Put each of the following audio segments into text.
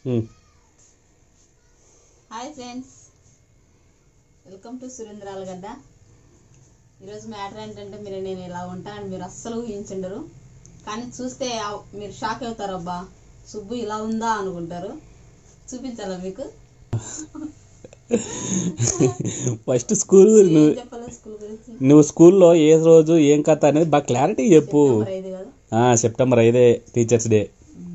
Um. Hi friends welcome to సురేంద్రాల గడ్డ ఈరోజు మ్యాటర్ ఏంటంటే మీరు నేను ఇలా ఉంటానని మీరు అస్సలు ఊహించుండరు కానీ చూస్తే ఆ- మీరు షాక్ అవుతారు అబ్బా సుబ్బు ఇలా ఉందా అనుకుంటారు చూపించాలా మీకు ఫస్ట్ స్కూల్ ఏం నువ్వు చెప్పాలి స్కూల్ గురించి నువ్వు స్కూల్లో ఏ రోజు ఏం కథ అనేది బాగా క్లారిటీ చెప్పు నెంబర్ ఐదు కదా ఆ, సెప్టెంబర్ ఐదే టీచర్స్ డే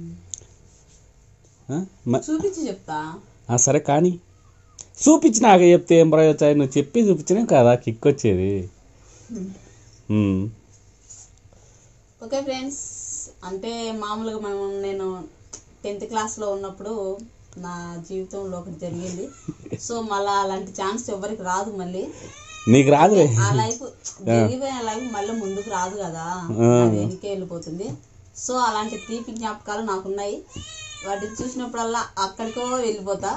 ఆ, మ- చూపించి చెప్తా ఆ, సరే కానీ చూపించి నాకు చెప్తే ఏం ప్రయోజనం నువ్వు చెప్పి చూపించినా కదా కిక్ వచ్చేది ఉమ్. ఓకే ఫ్రెండ్స్ అంటే మామూలుగా మనం నేను టెన్త్ క్లాస్లో ఉన్నప్పుడు నా జీవితంలో ఒకటి జరిగింది సో మళ్ళీ అలాంటి ఛాన్స్ ఎవరికి రాదు మళ్ళీ నీకు రాదులే ఆ లైఫ్ జరిగిపోయిన లైఫ్ మళ్ళీ ముందుకు రాదు కదా అది వెనకే వెళ్ళిపోతుంది సో అలాంటి తీపి జ్ఞాపకాలు నాకున్నాయి వాటిని చూసినప్పుడల్లా అక్కడికో వెళ్ళిపోతా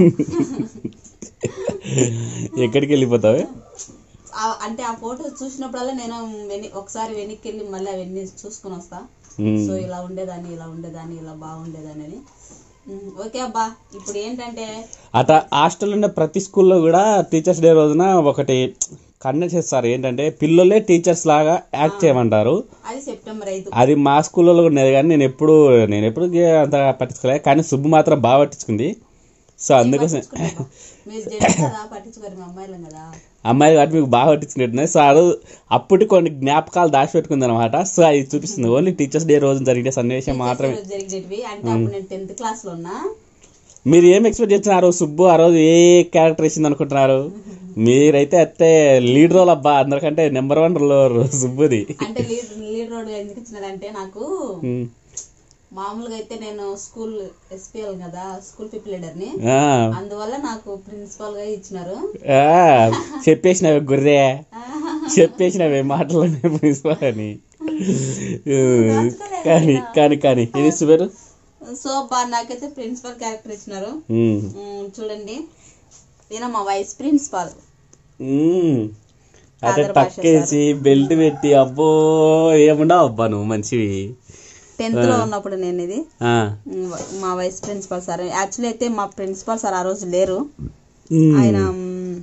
ఎక్కడికి వెళ్ళిపోతావే ఆ- అంటే ఆ ఫోటో చూసినప్పుడల్లా నేను వెని ఒకసారి వెనక్కి వెళ్ళి మళ్ళీ అవన్నీ చూసుకుని వస్తా ఉమ్. సో ఇలా ఉండేదాన్ని ఇలా ఉండేదాన్ని ఇలా బాగుండేదాన్ని అని ఉమ్, ఓకే అబ్బా ఇప్పుడు ఏంటంటే అట హాస్టల్ ఉండే ప్రతి స్కూల్లో కూడా టీచర్స్ డే రోజున ఒకటి కండక్ట్ చేస్తారు ఏంటంటే పిల్లలే టీచర్స్ లాగా యాక్ట్ చేయమంటారు అది సెప్టెంబర్ ఐదు అది మా స్కూల్లో కూడా ఉండేది కానీ నేను ఎప్పుడు నేను ఎప్పుడు గే- అంత పట్టించుకోలేదు కానీ సుబ్బు మాత్రం బాగా పట్టించుకుంది సో అందుకోసం పట్టించుకుంటావా? మీరు జెంట్స్ కదా పట్టించుకోరు మా అమ్మాయిలం కదా అమ్మాయి కాబట్టి మీకు బాగా పట్టించుకున్నట్టున్నాయి సో ఆ రోజు అప్పటి కొన్ని జ్ఞాపకాలు దాచిపెట్టుకుంది అనమాట సో అది చూపిస్తుంది ఓన్లీ టీచర్స్ డే రోజు జరిగే సన్నివేశం మాత్రమే రోజు జరిగేటివి అంటే అప్పుడు నేను టెన్త్ క్లాస్ లో ఉన్నా మీరు ఏం ఎక్స్పెక్ట్ చేస్తున్నారు సుబ్బు ఆ రోజు ఏ క్యారెక్టర్ ఇచ్చింది అనుకుంటున్నారు మీరైతే అయితే లీడ్ రోల్ అబ్బా అందరికంటే నెంబర్ వన్ రోల్ సుబ్బుది అంటే లీడ్ లీడ్ రోడ్ ఎందుకు ఇచ్చినారంటే నాకు ఉమ్. మామూలుగా అయితే నేను స్కూల్ ఎస్పీఎల్ కదా స్కూల్ పీపుల్ లీడర్ ని ఆ, అందువల్ల నాకు ప్రిన్సిపల్ గా ఇచ్చినారు ఆ, చెప్పేసినవే గుర్రే చెప్పేసినవే మాటలోనే ప్రిన్సిపల్ అని ఉమ్, కానీ కానీ కానీ ఇది సుబేరు సో బా నాకైతే ప్రిన్సిపల్ క్యారెక్టర్ ఇచ్చినారు ఉమ్, ఉమ్, చూడండి ఈయన మా వైస్ ప్రిన్సిపాల్ ఉమ్. అదే ఆంధ్ర భాష టక్కేసి బెల్ట్ పెట్టి అబ్బో ఏముండవు అబ్బా నువ్వు మంచివి టెన్త్ లో ఉన్నప్పుడు నేను ఇది ఆ, ఉమ్, మా వైస్ ప్రిన్సిపల్ సార్ యాక్చువల్లీ అయితే మా ప్రిన్సిపల్ సార్ ఆ రోజు లేరు ఉమ్, ఆయన ఉమ్,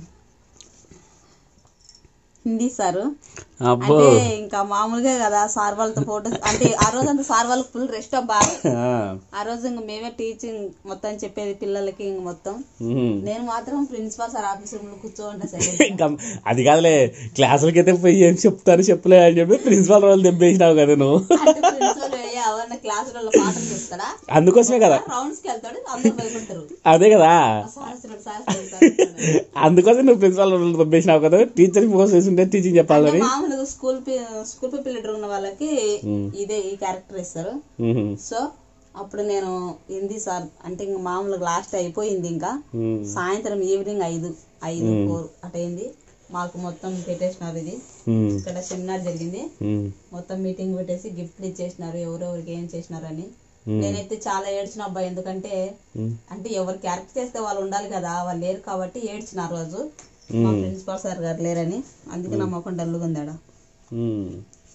హిందీ సారు అబ్బో అంటే ఇంకా మామూలుగా కదా సార్ వాళ్ళతో ఫోటోస్ అంటే ఆ రోజు అంతా సార్ వాళ్ళకి ఫుల్ రెస్ట్ అబ్బా ఆ, ఆ రోజు ఇంక మేమే టీచింగ్ మొత్తం చెప్పేది పిల్లలకి ఇంక మొత్తం ఉమ్. నేను మాత్రం ప్రిన్సిపాల్ సార్ ఆఫీస్ రూమ్ లో కూర్చోంటా సరే ఇంకా అది కాదులే క్లాసులకి అయితే పోయి ఏం చెప్తాను చెప్పలే అని చెప్పి ప్రిన్సిపాల్ రోజు దెబ్బేసినావు కదా నువ్వు అంటే ప్రిన్సిపల్ ఎవరన్నా క్లాస్ లో పాఠం చేస్తాడా అందుకోసమే కదా రౌండ్స్ కి వెళ్తాడు అందరూ భయపడతారు అదే కదా సార్ వస్తున్నాడు, సార్ వస్తున్నాడు, సార్ వస్తున్నాడు. అందుకోసం నువ్వు ప్రిన్సిపాల్ రోజు దెబ్బేసినావు కదా టీచర్ ఫోర్స్ చేస్తుంటే టీచింగ్ చెప్పాలని మామూలుగా స్కూల్ స్కూల్ పీపుల్ లీడర్ ఉన్న వాళ్ళకి ఇదే ఈ క్యారెక్టర్ ఇస్తారు ఉహు, సో అప్పుడు నేను హిందీ సార్ అంటే ఇంకా మామూలుగా లాస్ట్ అయిపోయింది ఇంకా ఉమ్, సాయంత్రం ఈవినింగ్ ఐదు ఐదు ఫోర్ అటైంది మాకు మొత్తం పెట్టేసినారు ఇది ఉమ్, ఇక్కడ సెమినార్ జరిగింది ఉమ్, మొత్తం మీటింగ్ పెట్టేసి గిఫ్ట్లు ఇచ్చేసినారు ఎవరెవరికి ఏం చేసినారని నేనైతే చాలా ఏడ్చిన అబ్బాయి ఎందుకంటే ఉమ్. అంటే ఎవరు క్యారెక్టర్ చేస్తే వాళ్ళు ఉండాలి కదా వాళ్ళు లేరు కాబట్టి ఏడ్చిన ఆ రోజు మా ప్రిన్సిపాల్ సార్ గారు లేరని అందుకే నా మొఖం డల్లుగా ఉందాడ ఉమ్.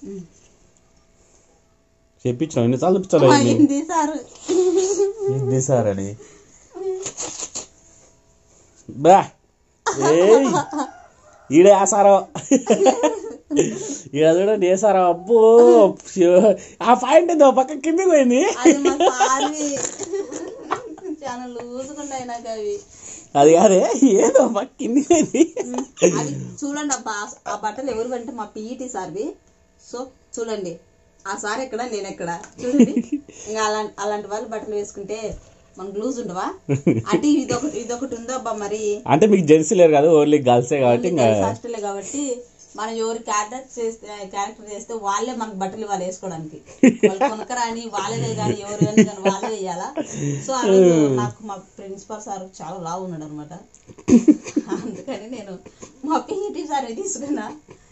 చెప్పించావు ఎన్నిసార్లు చూపించాడు హిందీ సారు ఇది సార్ అని బా ఏయ్ ఈడే ఆసారో ఈడ చూడండి వేసారో అబ్బో షో. ఆ పాయింట్ ఏదో పక్క కిందకి పోయింది అది మా సార్వి చాలా లూజుకుంటాయి నాకు అవి అది కాదే ఏదో పక్క కిందకి పోయింది అది చూడండి అబ్బా ఆ బట్టలు ఎవరు అంటే మా పీఈటీ సార్వి సో చూడండి ఆ సార్ ఎక్కడ నేను ఎక్కడ చూడండి ఇంకా అలాంటి అలాంటి వాళ్ళు బట్టలు వేసుకుంటే మనకు లూజ్ ఉండవా అంటే ఇదొకటి ఇదొకటి ఉందో అబ్బా మరి అంటే మీకు జెంట్స్ లేరు కదా ఓన్లీ గర్ల్సే కాబట్టి ఇంకా హాస్టల్ కాబట్టి మనం ఎవరు క్యారెక్టర్ చేస్తే క్యారెక్టర్ చేస్తే వాళ్ళే మనకు బట్టలు ఇవ్వాలి వేసుకోవడానికి వాళ్ళు కొనకరాని వాళ్ళే కానీ ఎవరు కానీ కానీ వాళ్ళే వేయాలా సో ఆ రోజు నాకు మా ప్రిన్సిపల్ సార్ చాలా లావు ఉన్నాడు అనమాట అందుకని నేను మా పీఈటీ సార్ తీసుకున్నా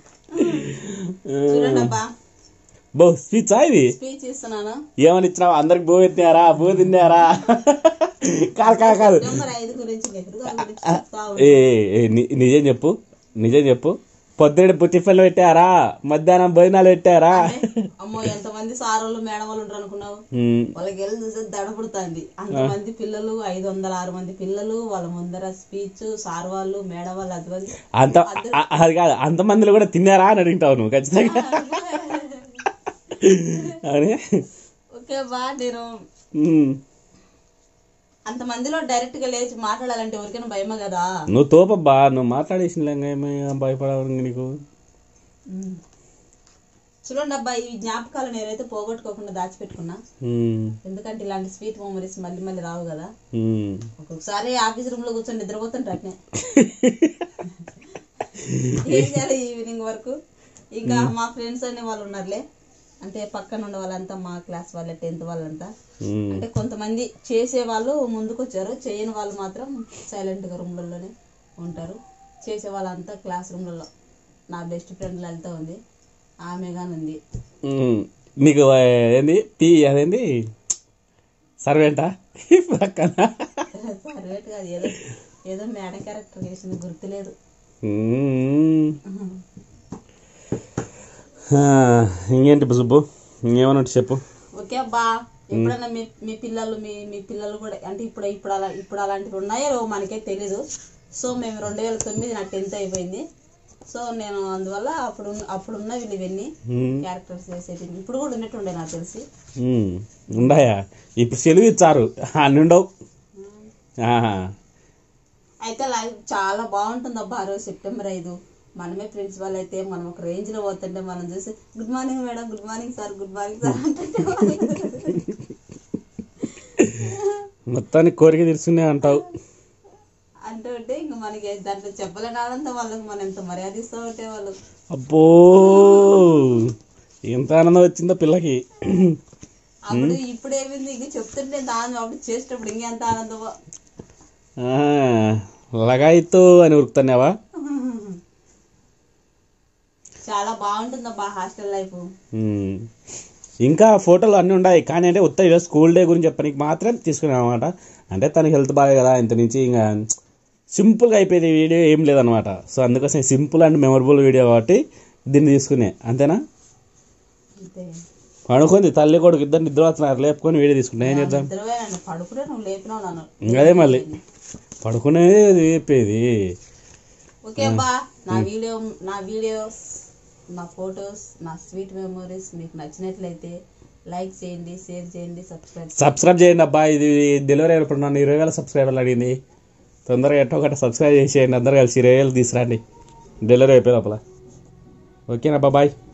చూడండి అబ్బా బో స్పీచ్ ఇది స్పీచ్ ఇస్తున్నాను ఏమని ఇచ్చినావు అందరికి బో ఎత్తినారా బో తిన్నారా కాదు కాదు కాదు నెంబర్ ఐదు గురించి నెహ్రూ గారి గురించి చెప్తా ఏ ఏ, ఏ, ని- నిజం చెప్పు నిజం చెప్పు పొద్దుడు పుట్టిఫెళ్ళు పెట్టారా మధ్యాహ్నం భోజనాలు పెట్టారా అమ్మో ఎంతమంది సారోళ్ళు మేడం వాళ్ళు ఉంటారు అనుకున్నావు ఉమ్, వాళ్ళకి వెళ్ళి చూస్తే దడపడుతుంది అంతమంది పిల్లలు ఐదు వందల ఆరు మంది పిల్లలు వాళ్ళ ముందర స్పీచ్ సార్ వాళ్ళు మేడం వాళ్ళు అంతమంది అంత అ- అది కాదు అంతమందిలో కూడా తిన్నారా అని అడుగుతావు నువ్వు ఖచ్చితంగా అని ఓకే బా నేను ఉమ్, అంతమందిలో డైరెక్ట్ గా లేచి మాట్లాడాలంటే ఎవరికైనా భయమే కదా నువ్వు తోపబ్బా నువ్వు మాట్లాడేసిన ఏమైనా భయపడవు నీకు చూడండి అబ్బా ఈ జ్ఞాపకాలు నేనైతే పోగొట్టుకోకుండా దాచిపెట్టుకున్నా ఉమ్, ఎందుకంటే ఇలాంటి స్వీట్ మెమరీస్ మళ్ళీ మళ్ళీ రావు కదా ఉమ్. ఒక్కొక్కసారి ఆఫీస్ రూమ్ లో కూర్చొని నిద్రపోతుంటే అట్నే ఏం చేయాలి ఈవినింగ్ వరకు ఇంకా మా ఫ్రెండ్స్ అనే వాళ్ళు ఉన్నారులే అంటే పక్కన ఉన్న వాళ్ళంతా మా క్లాస్ వాళ్ళే టెన్త్ వాళ్ళంతా ఉమ్, అంటే కొంతమంది చేసే వాళ్ళు ముందుకు వచ్చారు చేయని వాళ్ళు మాత్రం సైలెంట్ గా రూమ్లలోనే ఉంటారు చేసే వాళ్ళంతా క్లాస్ రూమ్లలో నా బెస్ట్ ఫ్రెండ్ లలిత ఉంది ఆమె గాని ఉంది ఉమ్. నీకు ఆ, ఏంది పీ అదేంది సర్వేంటా పక్కన సర్వేట్ కాదు ఏదో ఏదో మేడం క్యారెక్టర్ చేసింది గుర్తులేదు ఉమ్. ఆ, ఇంకేంటి సుబ్బు ఇంకేమన్నా ఉంటే చెప్పు ఓకే అబ్బా ఎప్పుడైనా మీ మీ పిల్లలు మీ మీ పిల్లలు కూడా అంటే ఇప్పుడు ఇప్పుడు అలా ఇప్పుడు అలాంటివి ఉన్నాయో లేవో మనకే తెలీదు సో మేము రెండు వేల తొమ్మిది నా టెన్త్ అయిపోయింది సో నేను అందువల్ల అప్పుడు అప్పుడు ఉన్న వీళ్ళు ఇవన్నీ ఉమ్, క్యారెక్టర్స్ చేసేది ఇప్పుడు కూడా ఉన్నట్టుండే నాకు తెలిసి ఉమ్. ఉండాయా ఇప్పుడు సెలవు ఇచ్చారు అన్ని ఉండవు ఆహా. అయితే లైఫ్ చాలా బాగుంటుంది అబ్బా ఆ రోజు సెప్టెంబర్ ఐదు మనమే ప్రిన్సిపల్ అయితే మనం ఒక రేంజ్ లో పోతుంటే మనం చూసి good morning madam good morning sir good morning sir అంటే మొత్తానికి కోరిక తీర్చుకునే అంటావు అంటూ ఉంటే ఇంకా మనకి దాంట్లో చెప్పలేని ఆనందం వాళ్ళకి మనం ఎంత మర్యాద ఇస్తూ ఉంటే వాళ్ళు అబ్బో ఎంత ఆనందం వచ్చిందో పిల్లకి అప్పుడు ఇప్పుడు ఏమైంది ఇంక చెప్తుంటే ఎంత ఆనందం అప్పుడు చేసేటప్పుడు ఇంకెంత ఆనందమో ఆ, లగాయితో అని ఉరుకుతున్నావా చాలా బాగుంటుంది అబ్బా హాస్టల్ లైఫ్ ఉమ్. ఇంకా ఫోటోలు అన్నీ ఉన్నాయి కానీ అంటే ఉత్త స్కూల్ డే గురించి చెప్పడానికి మాత్రం తీసుకున్నాం అనమాట అంటే తనకి హెల్త్ బాగా కదా ఇంత నుంచి ఇంకా సింపుల్గా అయిపోయేది వీడియో ఏం లేదనమాట సో అందుకోసం సింపుల్ అండ్ మెమరబుల్ వీడియో కాబట్టి దీన్ని తీసుకునే అంతేనా అంతే పడుకుంది తల్లి కొడుకు ఇద్దరు నిద్ర వస్తున్నారు లేపుకొని వీడియో తీసుకుంటా ఏం చేద్దాం ఇద్దరువే నన్ను పడుకునే నువ్వు లేపినావు నన్ను అదే మళ్ళీ పడుకునేది చెప్పేది ఓకే అబ్బా నా వీడియో నా వీడియోస్ నా ఫొటోస్ నా స్వీట్ మెమరీస్ మీకు నచ్చినట్లయితే లైక్ చేయండి షేర్ చేయండి సబ్స్క్రైబ్ సబ్స్క్రైబ్ చేయండి అబ్బా ఇది డెలివరీ అయినప్పుడు నన్ను ఇరవై వేల సబ్స్క్రైబర్లు అడిగింది తొందరగా ఎట్టో ఒకటి సబ్స్క్రైబ్ చేసేయండి అందరు కలిసి ఇరవై వేలు తీసుకురండి డెలివరీ అయిపోయి లోపల ఓకేనా బాయ్